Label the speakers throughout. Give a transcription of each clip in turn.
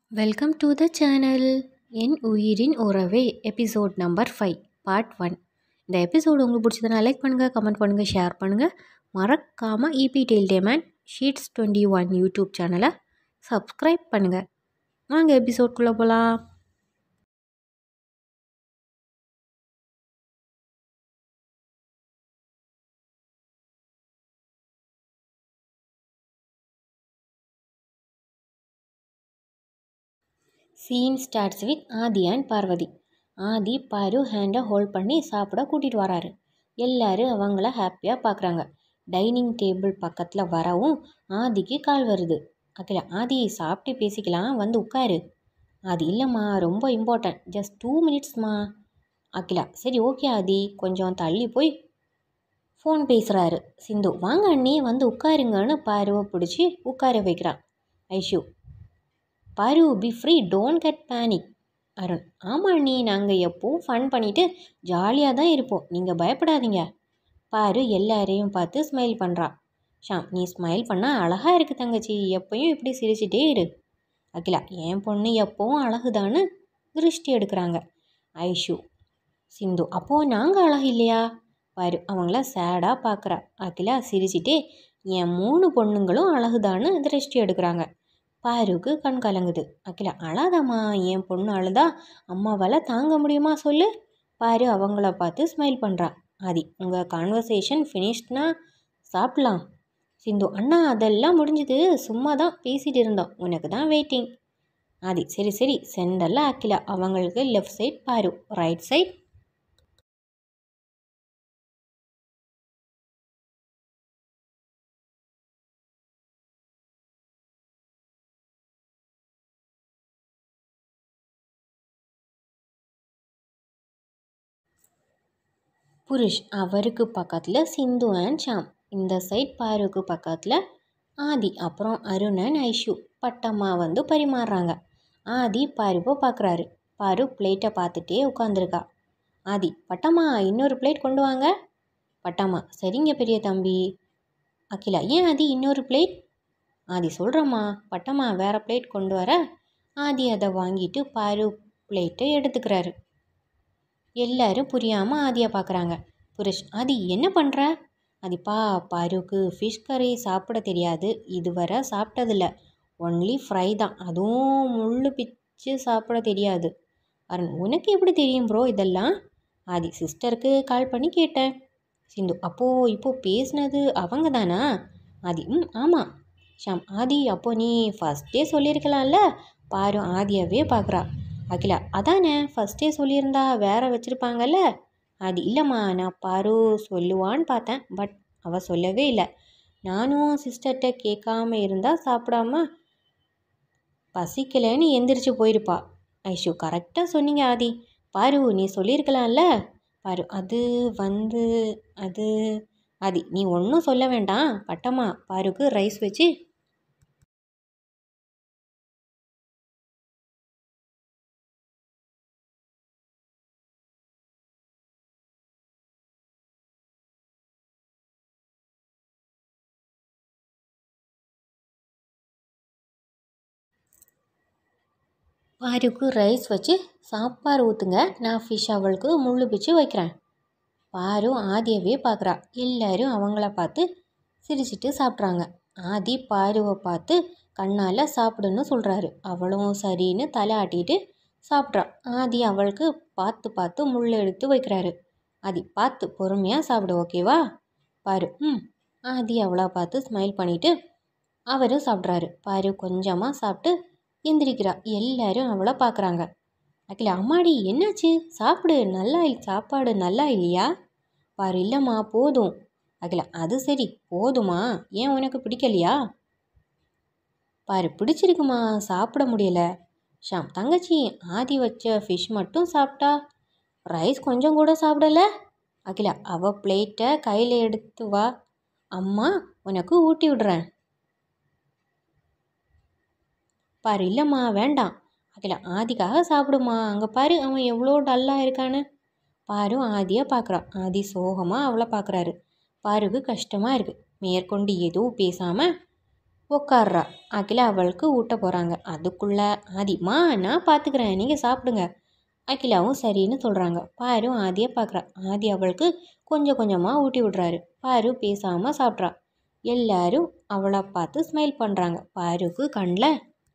Speaker 1: Welcome to the channel என் உயிரின் உறவே episode number five part one இந்த எபிசோடு உங்களுக்கு பிடிச்சதுனா லைக் பண்ணுங்கள் கமெண்ட் பண்ணுங்கள் ஷேர் பண்ணுங்கள் மறக்காமல் இபி டெயில் டேமேன் ஷீட்ஸ் டுவெண்ட்டி ஒன் யூடியூப் சேனலை சப்ஸ்கிரைப் பண்ணுங்கள் வாங்க எபிசோட்குள்ளே போகலாம் scene starts with Aadhi and Parvathi Aadhi பாரு ஹேண்டை ஹோல்ட் பண்ணி சாப்பிட கூட்டிகிட்டு வராரு எல்லாரும் அவங்கள ஹாப்பியாக பார்க்குறாங்க டைனிங் டேபிள் பக்கத்தில் வரவும் ஆதிக்கு கால் வருது அகிலா ஆதி சாப்பிட்டு பேசிக்கலாம் வந்து உட்காரு அது இல்லைம்மா ரொம்ப இம்பார்ட்டன்ட் ஜஸ்ட் டூ மினிட்ஸ்மா அகிலா சரி ஓகே ஆதி கொஞ்சம் தள்ளி போய் ஃபோன் பேசுகிறாரு சிந்து வாங்க அண்ணி வந்து உட்காருங்கன்னு பாருவை பிடிச்சி உட்கார வைக்கிறான் ஐஷு பாரு be free don't get panic Arun ஆமாம் அண்ணி நாங்கள் எப்போவும் ஃபன் பண்ணிவிட்டு ஜாலியாக தான் இருப்போம் நீங்கள் பயப்படாதீங்க பாரு எல்லாரையும் பார்த்து ஸ்மைல் பண்ணுறா ஷாம் நீ ஸ்மைல் பண்ணால் அழகாக இருக்குது தங்கச்சி எப்பயும் இப்படி சிரிச்சிட்டே இரு அகிலா என் பொண்ணு எப்போவும் அழகுதான்னு திருஷ்டி எடுக்கிறாங்க ஐஷு சிந்து அப்போது நாங்கள் அழகு இல்லையா பாரு அவங்கள சேடாக பார்க்குறா அகிலா சிரிச்சிட்டே என் மூணு பொண்ணுங்களும் அழகுதான்னு திருஷ்டி எடுக்கிறாங்க பாருக்கு கண் கலங்குது அகிலா அழாதாம்மா என் பொண்ணு அழுதா அம்மாவால் தாங்க முடியுமா சொல்லு பாரு அவங்கள பார்த்து ஸ்மைல் பண்ணுறா ஆதி உங்கள் கான்வர்சேஷன் ஃபினிஷ்ட்னா சாப்பிட்லாம் சிந்து அண்ணா அதெல்லாம் முடிஞ்சுது சும்மா தான் பேசிகிட்டு இருந்தோம் உனக்கு தான் வெயிட்டிங் ஆதி சரி சரி சென்டரில் அகிலா அவங்களுக்கு லெஃப்ட் சைட் பாரு ரைட் சைட் புருஷ் அவருக்கு பக்கத்தில் சிந்து அண்ட் ஷாம் இந்த சைட் பாருக்கு பக்கத்தில் ஆதி அப்புறம் அருண் அண்ட் ஐஷு பட்டம்மா வந்து பரிமாறுறாங்க ஆதி பாருவை பார்க்குறாரு பாரு பிளேட்டை பார்த்துட்டே உட்காந்துருக்கா ஆதி பட்டம்மா இன்னொரு பிளேட் கொண்டு வாங்க பட்டம்மா சரிங்க பெரிய தம்பி அகிலா ஏன் ஆதி இன்னொரு பிளேட் ஆதி சொல்கிறம்மா பட்டம்மா வேறு பிளேட் கொண்டு வர ஆதி அதை வாங்கிட்டு பாரு பிளேட்டை எடுத்துக்கிறாரு எல்லாரும் புரியாமல் ஆதியை பார்க்குறாங்க புருஷ் ஆதி என்ன பண்ணுற அதிப்பா பாருக்கு ஃபிஷ் கறி சாப்பிட தெரியாது இதுவரை சாப்பிட்டதில்ல ஒன்லி ஃப்ரை தான் அதுவும் முள் பிச்சு சாப்பிட தெரியாது அருண் உனக்கு எப்படி தெரியும் ப்ரோ இதெல்லாம் ஆதி சிஸ்டருக்கு கால் பண்ணி கேட்டேன் சிந்து அப்போது இப்போது பேசுனது அவங்க தானா ஆதி ம் ஆமாம் ஷாம் ஆதி அப்போ நீ ஃபஸ்ட்டே சொல்லியிருக்கலாம்ல பாரு ஆதியாவே பார்க்குறா அகிலா அதானே ஃபஸ்ட்டே சொல்லியிருந்தா வேற வச்சுருப்பாங்கல்ல அது இல்லைம்மா நான் பாரு சொல்லுவான்னு பார்த்தேன் பட் அவள் சொல்லவே இல்லை நானும் சிஸ்டர்கிட்ட கேட்காம இருந்தால் சாப்பிடாம பசிக்கலைன்னு எந்திரிச்சு போயிருப்பா ஐஷு கரெக்டாக சொன்னீங்க ஆதி பாரு நீ சொல்லியிருக்கலாம்ல பாரு அது வந்து அது ஆதி நீ ஒன்றும் சொல்ல வேண்டாம் பட்டம்மா பாருக்கு ரைஸ் வச்சு பாருக்கு ரைஸ் வச்சு சாப்பாடு ஊற்றுங்க நான் ஃபிஷ் அவளுக்கு முள்ளு பிச்சு வைக்கிறேன் பாரு ஆதியவே பார்க்குறா எல்லாரும் அவங்கள பார்த்து சிரிச்சிட்டு சாப்பிட்றாங்க ஆதி பாருவை பார்த்து கண்ணால் சாப்பிடுன்னு சொல்கிறாரு அவளும் சரின்னு தலை ஆட்டிட்டு சாப்பிட்றா ஆதி அவளுக்கு பார்த்து பார்த்து முள் எடுத்து வைக்கிறாரு ஆதி பார்த்து பொறுமையாக சாப்பிடு ஓகேவா பாரு ம் ஆதி அவளை பார்த்து ஸ்மைல் பண்ணிவிட்டு அவரும் சாப்பிட்றாரு பாரு கொஞ்சமாக சாப்பிட்டு எந்திரிக்கிறா எல்லாரும் அவளை பார்க்குறாங்க அகில அம்மாடி என்னாச்சு சாப்பிடு நல்லா சாப்பாடு நல்லா இல்லையா பாரு இல்லைம்மா போதும் அகில அது சரி போதுமா ஏன் உனக்கு பிடிக்கலையா பாரு பிடிச்சிருக்குமா சாப்பிட முடியல ஷாம் தங்கச்சி ஆதி வச்ச ஃபிஷ் மட்டும் சாப்பிட்டா ரைஸ் கொஞ்சம் கூட சாப்பிடல அகிலா அவ பிளேட்டை கையில் எடுத்து வா அம்மா உனக்கு ஊட்டி விடுறேன் பாரு இல்லைம்மா வேண்டாம் அகிலா ஆதிக்காக சாப்பிடுமா அங்கே பாரு அவன் எவ்வளோ டல்லாக இருக்கான்னு பாரு ஆதியை பார்க்குறான் ஆதி சோகமாக அவளை பார்க்குறாரு பாருக்கு கஷ்டமாக இருக்குது மேற்கொண்டு எதுவும் பேசாமல் உக்காடுறா அகிலா அவளுக்கு ஊட்ட போகிறாங்க அதுக்குள்ள ஆதிமா நான் பார்த்துக்கிறேன் நீங்கள் சாப்பிடுங்க அகிலாவும் சரின்னு சொல்கிறாங்க பாரு ஆதியை பார்க்குறா ஆதி அவளுக்கு கொஞ்சம் கொஞ்சமாக ஊட்டி விடுறாரு பாரு பேசாமல் சாப்பிட்றா எல்லாரும் அவளை பார்த்து ஸ்மைல் பண்ணுறாங்க பாருக்கு கண்ணில்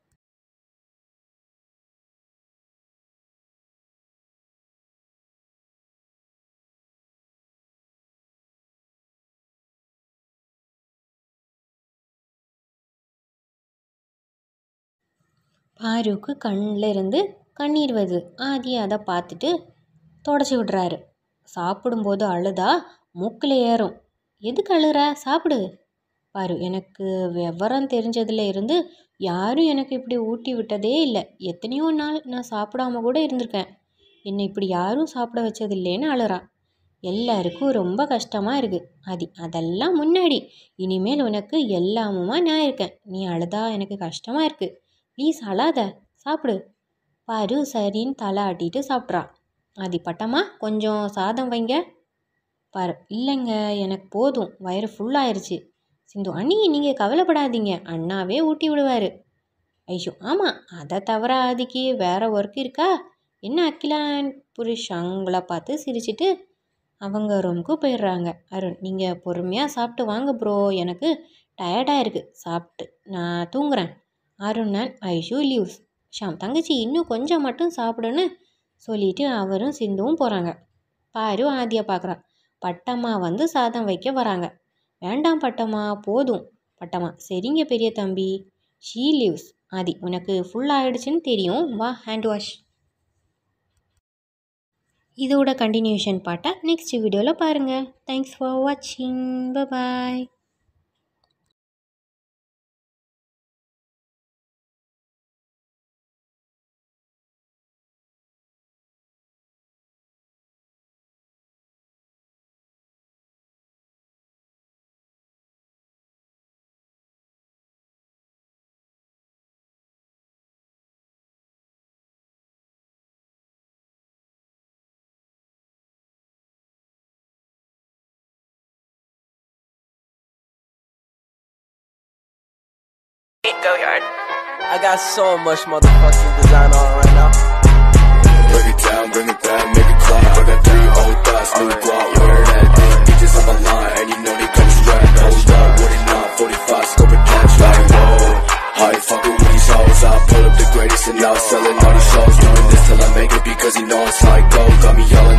Speaker 1: பாருக்கு கண்ணில் இருந்து கண்ணீர் வருது ஆதி அதை பார்த்துட்டு தொடச்சி விடுறாரு சாப்பிடும்போது அழுதா மூக்கில் ஏறும் எதுக்கு அழுற சாப்பிடு பாரு எனக்கு விவரம் தெரிஞ்சதுல இருந்து யாரும் எனக்கு இப்படி ஊட்டி விட்டதே இல்லை எத்தனையோ நாள் நான் சாப்பிடாம கூட இருந்திருக்கேன் என்னை இப்படி யாரும் சாப்பிட வச்சதில்லைன்னு அழுறா எல்லாருக்கும் ரொம்ப கஷ்டமாக இருக்குது அது அதெல்லாம் முன்னாடி இனிமேல் உனக்கு எல்லாமுமா நான் இருக்கேன் நீ அழுதா எனக்கு கஷ்டமாக இருக்குது ப்ளீஸ் அழாத சாப்பிடு பாரு சரின்னு தலை ஆட்டிட்டு சாப்பிட்றா ஆதி பட்டம்மா கொஞ்சம் சாதம் வைங்க பாரு இல்லைங்க எனக்கு போதும் வயிறு ஃபுல்லாயிருச்சு சிந்து அண்ணி நீங்கள் கவலைப்படாதீங்க அண்ணாவே ஊட்டி விடுவார் ஐயோ ஆமாம் அதை தவிர ஆதிக்கு வேற ஒர்க் இருக்கா என்ன அகிலான் புருஷ் அவங்கள பார்த்து சிரிச்சிட்டு அவங்க ரூமுக்கு போயிடுறாங்க அருண் நீங்கள் பொறுமையாக சாப்பிட்டு வாங்க ப்ரோ எனக்கு டயர்டாக இருக்குது சாப்பிட்டு நான் தூங்குறேன் அருண் நான் ஐஷு லீவ்ஸ் ஷாம் தங்கச்சி இன்னும் கொஞ்சம் மட்டும் சாப்பிடுன்னு சொல்லிட்டு அவரும் சிந்துவும் போகிறாங்க பாரு ஆதியை பார்க்குறா பட்டம்மா வந்து சாதம் வைக்க வராங்க வேண்டாம் பட்டம்மா போதும் பட்டம்மா சரிங்க பெரிய தம்பி ஷீ லீவ்ஸ் ஆதி உனக்கு ஃபுல் ஆயிடுச்சுன்னு தெரியும் வா ஹேண்ட் வாஷ் இதோட கண்டினியூஷன் பாட்டை நெக்ஸ்ட் வீடியோவில் பாருங்கள் தேங்க்ஸ் ஃபார் வாட்சிங் பாய்
Speaker 2: Go yard. I got so much motherfucking design on right now.
Speaker 3: Break it down, bring it down, make it clap. I got three old thoughts, new guap, wear that thing. Bitches on my line, and you know they cut you strap. Hold up, what it not, 45, scope and catch. Like, whoa, how you fucking with these hoes? I pull up the greatest and now selling all these shows. Doing this till I make it because you know it's how it go. Got me yellow